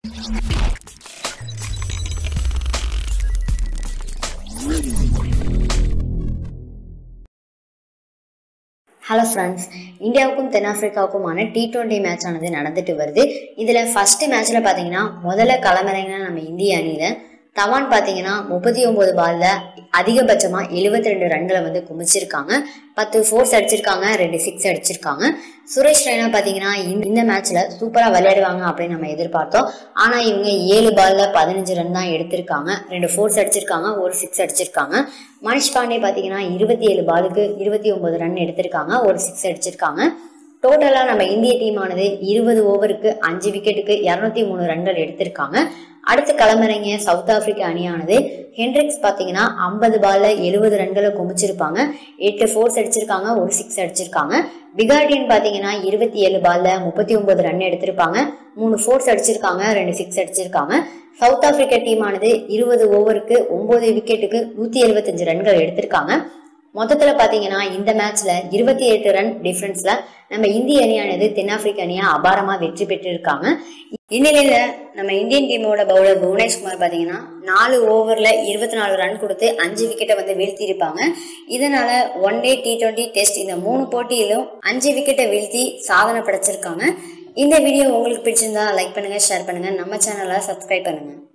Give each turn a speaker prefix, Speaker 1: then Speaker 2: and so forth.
Speaker 1: hello friends இந்தியாவுக்கும் தென்னாப்பிரிக்காவுக்குமான T twenty match ஆனது நடந்துட்டு வருது இதில் ஃபர்ஸ்ட் மேட்ச்சில் பார்த்தீங்கன்னா முதல்ல களமிறங்கின நம்ம இந்திய அணியில் தவான் பார்த்தீங்கன்னா முப்பத்தி ஒன்பது பாலில் அதிகபட்சமாக எழுபத்தி ரெண்டு ரன்களை வந்து குமிச்சிருக்காங்க பத்து ஃபோர்ஸ் அடிச்சிருக்காங்க ரெண்டு சிக்ஸ் அடிச்சிருக்காங்க சுரேஷ் ரெய்னா பார்த்தீங்கன்னா இந்த- இந்த மேட்ச்சில் சூப்பராக விளையாடுவாங்க அப்படின்னு நம்ம எதிர்பார்த்தோம் ஆனால் இவங்க ஏழு பாலில் பதினஞ்சு ரன் தான் எடுத்திருக்காங்க ரெண்டு ஃபோர்ஸ் அடிச்சிருக்காங்க ஒரு சிக்ஸ் அடிச்சிருக்காங்க மனிஷ் பாண்டே பார்த்தீங்கன்னா இருபத்தி ஏழு பாலுக்கு இருபத்தி ஒன்பது ரன் எடுத்திருக்காங்க ஒரு சிக்ஸ் அடிச்சிருக்காங்க டோட்டலாக நம்ம இந்திய டீமானது இருபது ஓவருக்கு அஞ்சு விக்கெட்டுக்கு இரநூத்தி மூணு ரன்கள் எடுத்திருக்காங்க அடுத்து களமிறங்கிய சவுத் ஆப்பிரிக்கா அணியானது ஹென்ரிக்ஸ் பார்த்தீங்கன்னா ஐம்பது பால்ல எழுபது ரன்களை குமிச்சிருப்பாங்க எட்டு ஃபோர்ஸ் அடிச்சிருக்காங்க ஒரு சிக்ஸ் அடிச்சிருக்காங்க பிகார்டியன் பார்த்தீங்கன்னா இருபத்தி ஏழு பால்ல முப்பத்தி ஒன்பது ரன் எடுத்திருப்பாங்க மூணு ஃபோர்ஸ் அடிச்சிருக்காங்க ரெண்டு சிக்ஸ் அடிச்சிருக்காங்க சவுத் ஆப்பிரிக்கா டீமானது இருபது ஓவருக்கு ஒன்பது விக்கெட்டுக்கு நூற்றி எழுபத்தஞ்சு ரன்கள் எடுத்திருக்காங்க மொத்தத்துல பாத்தீங்கன்னா இந்த மேட்ச்ல இருபத்தி எட்டு ரன் டிஃபரன்ஸ்ல நம்ம இந்திய அணியானது தென்னாப்பிரிக்க அணியா அபாரமா வெற்றி பெற்றிருக்காங்க இந்நிலையில நம்ம இந்தியன் டீமோட பவுலர் புவனேஷ்குமார் பாத்தீங்கன்னா நாலு ஓவர்ல இருபத்தி நாலு ரன் கொடுத்து அஞ்சு விக்கெட்டை வந்து வீழ்த்தி இருப்பாங்க இதனால one day T twenty test இந்த மூணு போட்டியிலும் அஞ்சு விக்கெட்டை வீழ்த்தி சாதனை படைச்சிருக்காங்க இந்த வீடியோ உங்களுக்கு பிடிச்சிருந்தா லைக் பண்ணுங்க ஷேர் பண்ணுங்க நம்ம சேனலை சப்ஸ்கிரைப் பண்ணுங்க